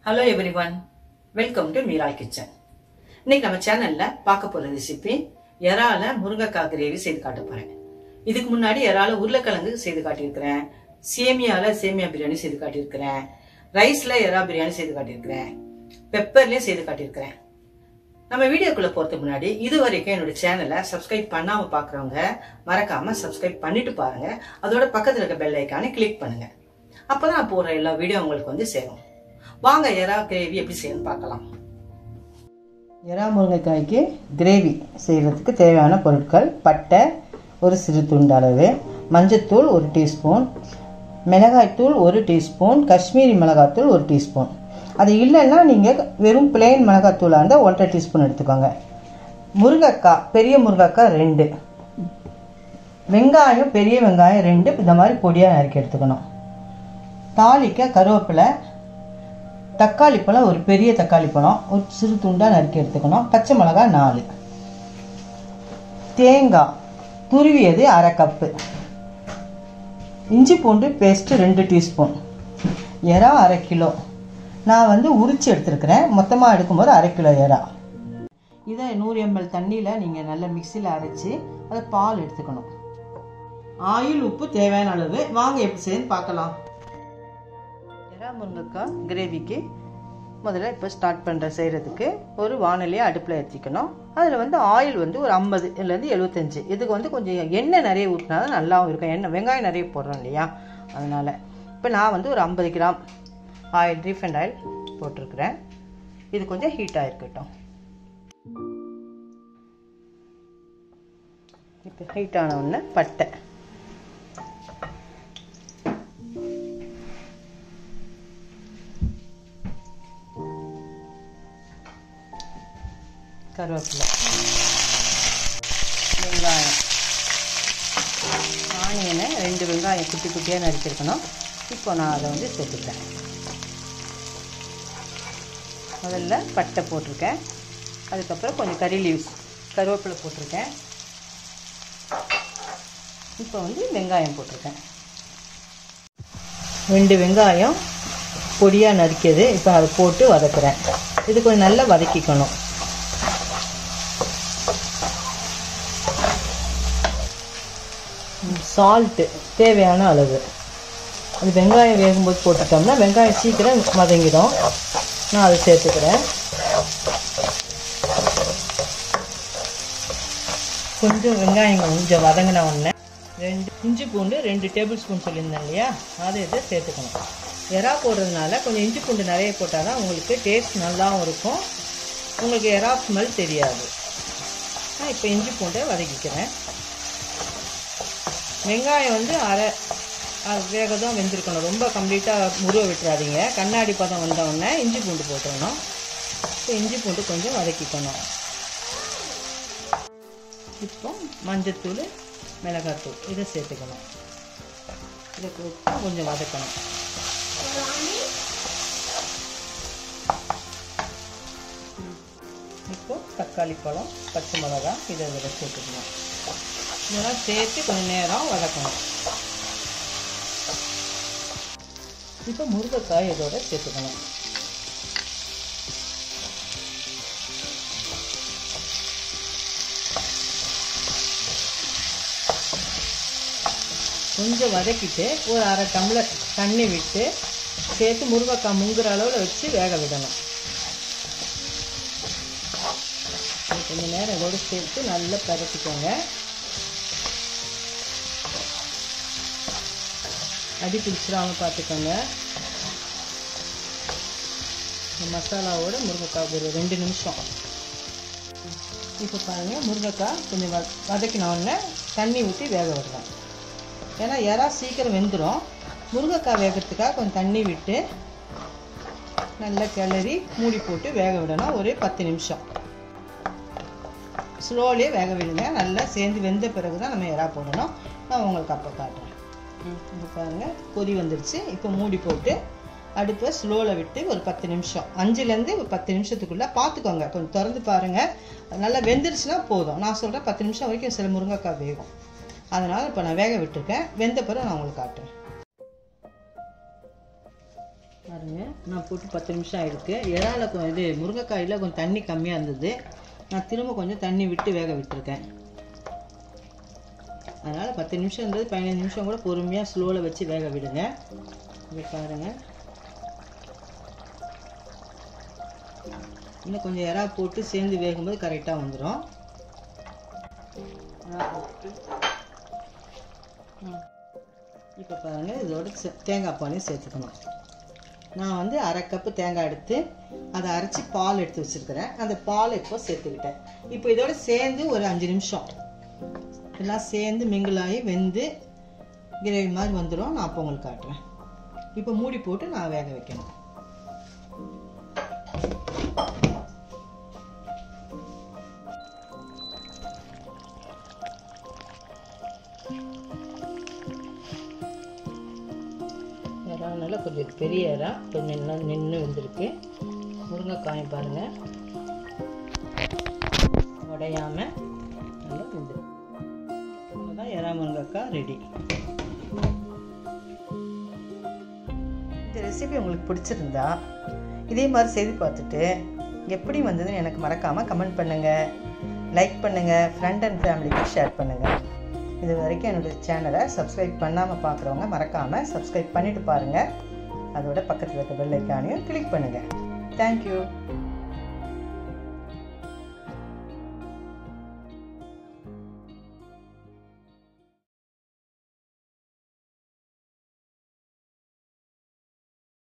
hello everyone welcome to Meerai kitchen இன்னைக்கு நம்ம சேனல்ல பார்க்க போற ரெசிபி எறால முருங்கைக்காய் கிரேவி செய்து காட்ட போறேன் இதுக்கு முன்னாடி எறால உருளைக்கிழங்கு செய்து காட்டியிருக்கிறேன் சேமியால சேமியா பிரியாணி செய்து காட்டியிருக்கிறேன் ரைஸ்ல எறா பிரியாணி செய்து காட்டியிருக்கிறேன் பெப்பர்லயும் செய்து காட்டியிருக்கிறேன் நம்ம வீடியோக்குள்ள போறதுக்கு முன்னாடி இது வரைக்கும் என்னோட சேனலை சப்ஸ்கிரைப் பண்ணாம பாக்குறவங்க மறக்காம சப்ஸ்கிரைப் பண்ணிட்டு பாருங்க அதோட பக்கத்துல இருக்க பெல் ஐக்கானை கிளிக் பண்ணுங்க அப்பதான் நான் போடுற எல்லா வீடியோ உங்களுக்கு வந்து சேரும் வாங்க எறா கிரேவி எப்படி செய்யணும்னு பார்க்கலாம் எறா முருங்கைக்காய்க்கு கிரேவி செய்கிறதுக்கு தேவையான பொருட்கள் பட்டை ஒரு சிறு துண்டு அளவு மஞ்சத்தூள் ஒரு டீஸ்பூன் மிளகாய்த்தூள் ஒரு டீஸ்பூன் காஷ்மீரி மிளகாய்த்தூள் ஒரு டீஸ்பூன் அது இல்லைன்னா நீங்கள் வெறும் பிளெயின் மிளகாத்தூளாக இருந்தால் ஒன்றரை டீஸ்பூன் எடுத்துக்கோங்க முருங்கைக்காய் பெரிய முருங்கைக்காய் ரெண்டு வெங்காயம் பெரிய வெங்காயம் ரெண்டு இந்த மாதிரி பொடியாக நறுக்கி எடுத்துக்கணும் தாளிக்க கருவேப்பிலை தக்காளி பழம் ஒரு பெரிய தக்காளி பழம் ஒரு சிறு துண்டாக நறுக்கி எடுத்துக்கணும் பச்சை மிளகாய் நாலு தேங்காய் துருவியது அரை கப்பு இஞ்சி பூண்டு பேஸ்ட்டு ரெண்டு டீஸ்பூன் எறா அரை கிலோ நான் வந்து உரிச்சு எடுத்துருக்கிறேன் மொத்தமாக எடுக்கும்போது அரை கிலோ எறா இதை நூறு எம்எல் தண்ணியில் நீங்கள் நல்லா மிக்சியில் அரைச்சி அதை பால் எடுத்துக்கணும் ஆயில் உப்பு தேவையான அளவு வாங்க எப்படி செய்யணும்னு பார்க்கலாம் எறா முருங்கைக்காய் கிரேவிக்கு முதல்ல இப்போ ஸ்டார்ட் பண்ணுற செய்கிறதுக்கு ஒரு வானொலியை அடுப்பில் ஏற்றிக்கணும் அதில் வந்து ஆயில் வந்து ஒரு ஐம்பது இதுலேருந்து எழுபத்தஞ்சு இதுக்கு வந்து கொஞ்சம் எண்ணெய் நிறைய ஊற்றினா தான் நல்லாவும் இருக்கும் எண்ணெய் வெங்காயம் நிறைய போடுறோம் இல்லையா அதனால் இப்போ நான் வந்து ஒரு ஐம்பது கிராம் ஆயில் ரீஃபண்ட் ஆயில் போட்டிருக்கிறேன் இது கொஞ்சம் ஹீட்டாக இருக்கட்டும் இப்போ ஹீட் ஆன உடனே பட்டை கருவேப்பிலை வெங்காயம் ஆனியனை ரெண்டு வெங்காயம் குட்டி குட்டியாக நறுக்கிருக்கணும் இப்போ நான் அதை வந்து சேர்த்துக்கிறேன் முதல்ல பட்டை போட்டிருக்கேன் அதுக்கப்புறம் கொஞ்சம் கறி லீவ்ஸ் கருவேப்பிலை போட்டிருக்கேன் இப்போ வந்து வெங்காயம் போட்டிருக்கேன் ரெண்டு வெங்காயம் பொடியாக நறுக்கியது இப்போ அதை போட்டு வதக்குறேன் இது கொஞ்சம் நல்லா வதக்கிக்கணும் சால்ட்டு தேவையான அளவு அது வெங்காயம் வேகும்போது போட்டுட்டோம்னா வெங்காயம் சீக்கிரம் வதங்கிடும் நான் அதை சேர்த்துக்கிறேன் கொஞ்சம் வெங்காயம் கொஞ்சம் வதங்கின உடனே ரெண்டு இஞ்சி பூண்டு ரெண்டு டேபிள் ஸ்பூன் சொல்லியிருந்தேன் இல்லையா அதை இதை சேர்த்துக்கணும் எறா போடுறதுனால கொஞ்சம் இஞ்சி பூண்டு நிறைய போட்டால் தான் உங்களுக்கு டேஸ்ட் நல்லாவும் இருக்கும் உங்களுக்கு எறா ஸ்மெல் தெரியாது நான் இப்போ இஞ்சி பூண்டை வதக்கிக்கிறேன் வெங்காயம் வந்து அரை வேக தான் வெந்திருக்கணும் ரொம்ப கம்ப்ளீட்டாக முருக விட்டுறாதீங்க கண்ணாடி பதம் வந்தவுடனே இஞ்சி பூண்டு போட்டுடணும் இப்போ இஞ்சி பூண்டு கொஞ்சம் வதக்கிக்கணும் இப்போ மஞ்சத்தூள் மிளகாத்தூள் இதை சேர்த்துக்கணும் இதை போட்டு கொஞ்சம் வதக்கணும் இப்போ தக்காளி பழம் பச்சை மிளகா இதை இதில் சேர்த்துக்கணும் இதெல்லாம் சேர்த்து கொஞ்சம் நேரம் வதக்கணும் இப்போ முருங்கைக்காய் இதோட சேர்த்துக்கணும் கொஞ்சம் வதக்கிட்டு ஒரு அரை டம்ளர் தண்ணி விட்டு சேர்த்து முருங்கைக்காய் முங்குற அளவில் வச்சு வேக விடணும் கொஞ்சம் நேரம் இதோடு சேர்த்து நல்லா பரட்டிக்கோங்க அடி பிடிச்சிடாம பார்த்துக்கோங்க இந்த மசாலாவோட முருங்கைக்காய் ஒரு ரெண்டு நிமிஷம் இப்போ பாருங்கள் முருங்கைக்காய் கொஞ்சம் வ வதக்கின உடனே தண்ணி ஊற்றி வேக விடலாம் ஏன்னா எறா சீக்கிரம் வெந்துடும் முருங்கைக்காய் வேகிறதுக்காக கொஞ்சம் தண்ணி விட்டு நல்லா கிளறி மூடி போட்டு வேக விடணும் ஒரு பத்து நிமிஷம் ஸ்லோலியே வேக விடுங்க நல்லா சேர்ந்து வெந்த பிறகு தான் நம்ம எறா போடணும் நான் உங்களுக்கு அப்போ காட்டுறேன் இப்போ பாருங்கள் கொதி வந்துடுச்சு இப்போ மூடி போட்டு அடுப்பை ஸ்லோவில் விட்டு ஒரு பத்து நிமிஷம் அஞ்சுலேருந்து ஒரு பத்து நிமிஷத்துக்குள்ளே பார்த்துக்கோங்க கொஞ்சம் திறந்து பாருங்கள் நல்லா வெந்துருச்சுன்னா போதும் நான் சொல்கிறேன் பத்து நிமிஷம் வரைக்கும் சில முருங்கைக்காய் வேகும் அதனால் இப்போ நான் வேக விட்டுருக்கேன் வெந்த பிறகு நான் உங்களுக்கு காட்டுறேன் பாருங்க நான் போட்டு பத்து நிமிஷம் ஆயிருக்கு இறால கொ- இது முருங்கைக்காயில் கொஞ்சம் தண்ணி கம்மியாக இருந்தது நான் திரும்ப கொஞ்சம் தண்ணி விட்டு வேக விட்டுருக்கேன் அதனால் பத்து நிமிஷம் இருந்தது பதினஞ்சு நிமிஷம் கூட பொறுமையாக ஸ்லோவில் வச்சு வேக விடுங்க இங்கே பாருங்கள் இன்னும் கொஞ்சம் இறா போட்டு சேர்ந்து வேகும்போது கரெக்டாக வந்துடும் இப்போ பாருங்கள் இதோட சே- தேங்காய் பாலையும் சேர்த்துக்கணும் நான் வந்து அரை கப்பு தேங்காய் எடுத்து அதை அரைச்சி பால் எடுத்து வச்சுருக்கிறேன் அந்த பால் இப்போ சேர்த்துக்கிட்டேன் இப்போ இதோட சேர்ந்து ஒரு அஞ்சு நிமிஷம் எல்லாம் சேர்ந்து மிங்கிளாகி வெந்து கிரேவி மாதிரி வந்துடும் நான் அப்போ உங்களுக்கு காட்டுறேன் இப்போ மூடி போட்டு நான் வேக வைக்கணும் இறா நல்லா கொஞ்சம் பெரிய இறா கொஞ்சம் நல்லா நின்று வந்திருக்கு முருங்கைக்காயும் பாருங்கள் உடையாம நல்லா வெந்துடும் அவ்வளோதான் இறா முருங்கைக்காய் ரெடி இந்த ரெசிபி உங்களுக்கு பிடிச்சிருந்தா இதே மாதிரி செய்து பார்த்துட்டு எப்படி வந்ததுன்னு எனக்கு மறக்காமல் கமெண்ட் பண்ணுங்கள் லைக் பண்ணுங்கள் ஃப்ரெண்ட் அண்ட் ஃபேமிலிக்கு ஷேர் பண்ணுங்கள் இது வரைக்கும் என்னோடய சேனலை சப்ஸ்கிரைப் பண்ணாமல் பார்க்குறவங்க மறக்காமல் சப்ஸ்கிரைப் பண்ணிவிட்டு பாருங்கள் அதோட பக்கத்தில் இருக்க பெல் ஐக்கானையும் கிளிக் பண்ணுங்கள் தேங்க்யூ